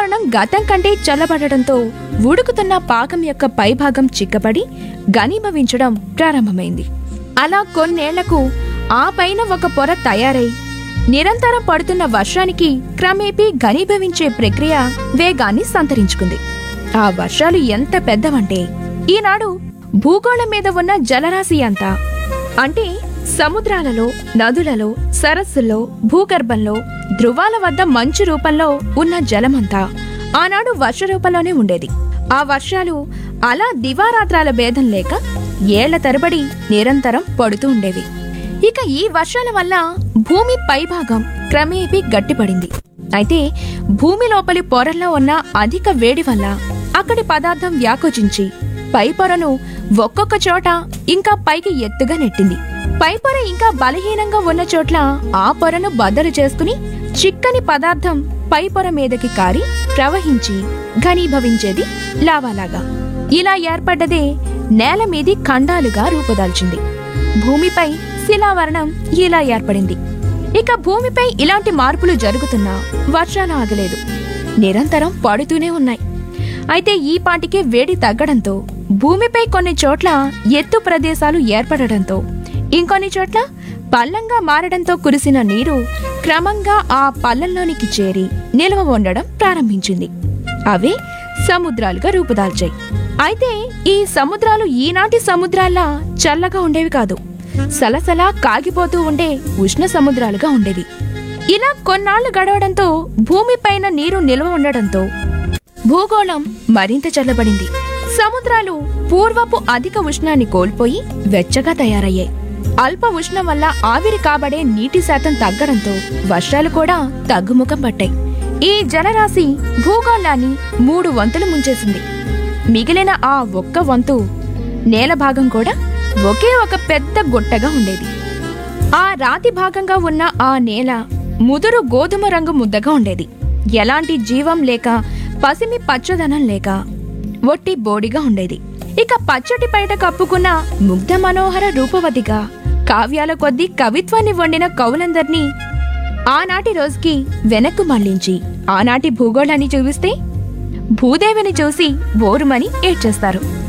వాతావరణం గతం కంటే చల్లబడటంతో ఉడుకుతున్న పాకం యొక్క పైభాగం చిక్కబడి ఘనీభవించడం ప్రారంభమైంది అలా కొన్నేళ్లకు ఆ పైన ఒక పొర తయారై నిరంతరం పడుతున్న వర్షానికి క్రమేపీ ఘనీభవించే ప్రక్రియ వేగాన్ని సంతరించుకుంది ఆ వర్షాలు ఎంత పెద్దవంటే ఈనాడు భూగోళం మీద ఉన్న జలరాశి అంతా అంటే సముద్రాలలో నదులలో సరస్సుల్లో భూగర్భంలో ధృవాల వద్ద మంచు రూపంలో ఉన్న జలమంతా ఆనాడు వర్ష రూపంలోనే ఉండేది ఆ వర్షాలు అలా దివారాత్రాల భేదం లేక ఏళ్ల తరబడి నిరంతరం పడుతూ ఉండేవి ఇక ఈ వర్షాల వల్ల భూమి పైభాగం క్రమేపీ గట్టిపడింది అయితే భూమి లోపలి పొరల్లో ఉన్న అధిక వేడి వల్ల అక్కడి పదార్థం వ్యాకోచించి పై పొరను ఒక్కొక్క చోట ఇంకా పైకి ఎత్తుగా నెట్టింది పై పొర ఇంకా బలహీనంగా ఉన్న చోట్ల ఆ పొరను బద్దలు చేసుకుని చిక్కని పదార్థం పై పొర మీదకి కారి ప్రవహించి ఘనీభవించేది లావాలాగా ఇలా ఏర్పడ్డదే నేల మీది ఖండాలుగా రూపుదాల్చింది భూమిపై శిలావరణం ఇలా ఏర్పడింది ఇక భూమిపై ఇలాంటి మార్పులు జరుగుతున్నా వర్షాలు ఆగలేదు నిరంతరం పడుతూనే ఉన్నాయి అయితే ఈ పాటికే వేడి తగ్గడంతో భూమిపై కొన్ని చోట్ల ఎత్తు ప్రదేశాలు ఏర్పడడంతో ఇంకొన్ని చోట్ల పల్లంగా మారడంతో కురిసిన నీరు క్రమంగా ఆ పల్లంలోనికి చేరి నిల్వ ఉండడం ప్రారంభించింది అవే సముద్రాలుగా రూపుదాల్చాయి అయితే ఈ సముద్రాలు ఈనాటి సముద్రాల్లా చల్లగా ఉండేవి కాదు సలసలా కాగిపోతూ ఉండే ఉష్ణ సముద్రాలుగా ఉండేవి ఇలా కొన్నాళ్లు గడవడంతో భూమిపైన నీరు నిల్వ ఉండడంతో భూగోళం మరింత చల్లబడింది సముద్రాలు పూర్వపు అధిక ఉష్ణాన్ని కోల్పోయి వెచ్చగా తయారయ్యాయి అల్ప ఉష్ణం వల్ల ఆవిరి కాబడే నీటి శాతం తగ్గడంతో వర్షాలు కూడా తగ్గుముఖం పట్టాయి ఈ జలరాశి భూగోళాన్ని మూడు వంతులు ముంచేసింది మిగిలిన ఆ ఒక్క వంతు నేల భాగం కూడా ఒకే ఒక పెద్ద గుట్టగా ఉండేది ఆ రాతి భాగంగా ఉన్న ఆ నేల ముదురు గోధుమ రంగు ముద్దగా ఉండేది ఎలాంటి జీవం లేక పసిమి పచ్చదనం లేక ఒట్టి బోడిగా ఉండేది ఇక పచ్చటి పైట కప్పుకున్న ముగ్ధ మనోహర రూపవతిగా కావ్యాల కొద్దీ కవిత్వాన్ని వండిన కవులందర్నీ ఆనాటి రోజుకి వెనక్కు మళ్లించి ఆనాటి భూగోళాన్ని చూపిస్తే భూదేవిని చూసి బోరుమని ఏడ్చేస్తారు